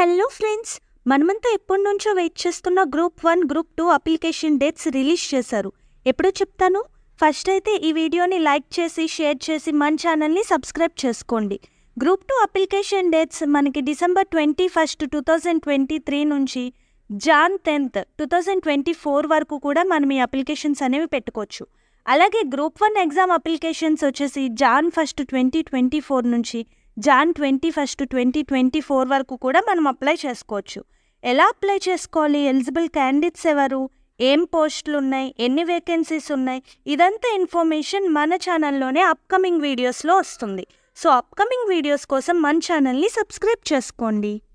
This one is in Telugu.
హలో ఫ్రెండ్స్ మనమంతా ఎప్పటి నుంచో వెయిట్ చేస్తున్న group one group two application dates release చేశారు ఎప్పుడో చెప్తాను ఫస్ట్ అయితే ఈ వీడియోని లైక్ చేసి షేర్ చేసి మన ఛానల్ని సబ్స్క్రైబ్ చేసుకోండి గ్రూప్ టూ అప్లికేషన్ డేట్స్ మనకి December twenty first two thousand twenty three నుంచి Jan tenth two thousand twenty four వరకు కూడా మనం ఈ అప్లికేషన్స్ అనేవి పెట్టుకోవచ్చు అలాగే గ్రూప్ వన్ ఎగ్జామ్ అప్లికేషన్స్ వచ్చేసి Jan first twenty twenty four నుంచి Jan twenty first twenty twenty four వరకు కూడా మనం అప్లై చేసుకోవచ్చు ఎలా అప్లై చేసుకోవాలి ఎలిజిబుల్ క్యాండిడేట్స్ ఎవరు ఏం పోస్టులు ఉన్నాయి ఎన్ని వేకెన్సీస్ ఉన్నాయి ఇదంతా ఇన్ఫర్మేషన్ మన ఛానల్లోనే అప్కమింగ్ వీడియోస్లో వస్తుంది సో అప్కమింగ్ వీడియోస్ కోసం మన ఛానల్ని సబ్స్క్రైబ్ చేసుకోండి